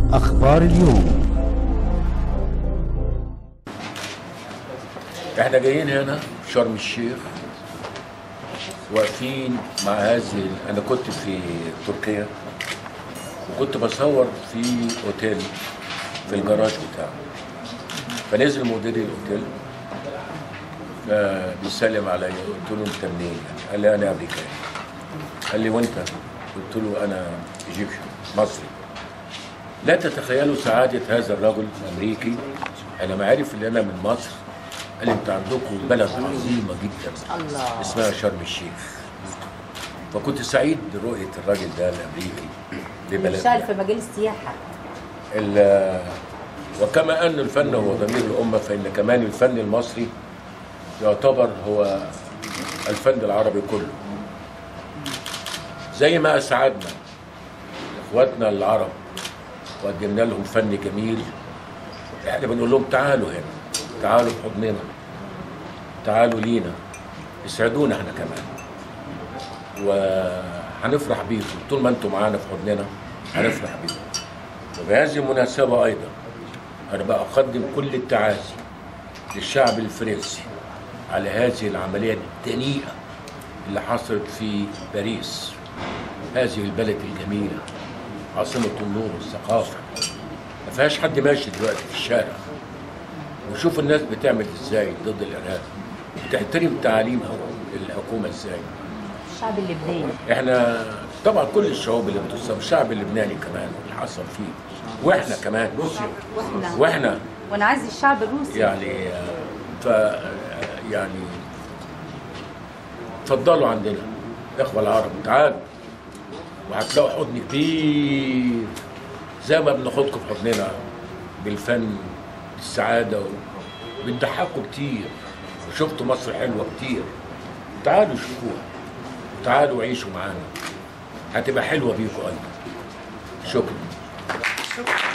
أخبار اليوم احنا جايين هنا في شرم الشيخ واقفين مع هذه انا كنت في تركيا وكنت بصور في اوتيل في الجراج بتاعه فنزل مدير الاوتيل فبيسلم عليا قلت له انت منين؟ قال لي انا امريكاني قال لي وانت؟ قلت له انا ايجيبشن مصري لا تتخيلوا سعادة هذا الرجل الأمريكي لما عرف إن أنا من مصر قال لي أنت عندكم بلد عظيمة جدا الله. اسمها شرم الشيخ فكنت سعيد برؤية الراجل ده الأمريكي بيشتغل في لبلدنا مجال السياحه ال- وكما أن الفن هو ضمير الأمة فإن كمان الفن المصري يعتبر هو الفن العربي كله زي ما أسعدنا إخواتنا العرب وقدمنا لهم فن جميل احنا بنقول لهم تعالوا هنا تعالوا في حضننا تعالوا لينا اسعدونا احنا كمان وهنفرح بيكم طول ما انتم معانا في حضننا هنفرح بيكم وبهذه المناسبة أيضا أنا بقدم كل التعازي للشعب الفرنسي على هذه العملية الدنيئة اللي حصلت في باريس هذه البلد الجميلة عاصمة النور والثقافة ما فيهاش حد ماشي دلوقتي في الشارع وشوف الناس بتعمل ازاي ضد الإرهاب بتحترم تعاليم الحكومة ازاي الشعب اللبناني احنا طبعا كل الشعوب اللي بتصاب الشعب اللبناني كمان اللي حصل فيه واحنا كمان واحنا واحنا ونعزي الشعب الروسي يعني آه، ف يعني اتفضلوا عندنا الاخوه العرب تعالوا وهتلاقوا حضن كبير زي ما بناخدكم في حضننا بالفن بالسعاده وبتضحكوا كتير وشفتوا مصر حلوه كتير تعالوا شوفوها تعالوا عيشوا معانا هتبقى حلوه بيكم ايضا شكرا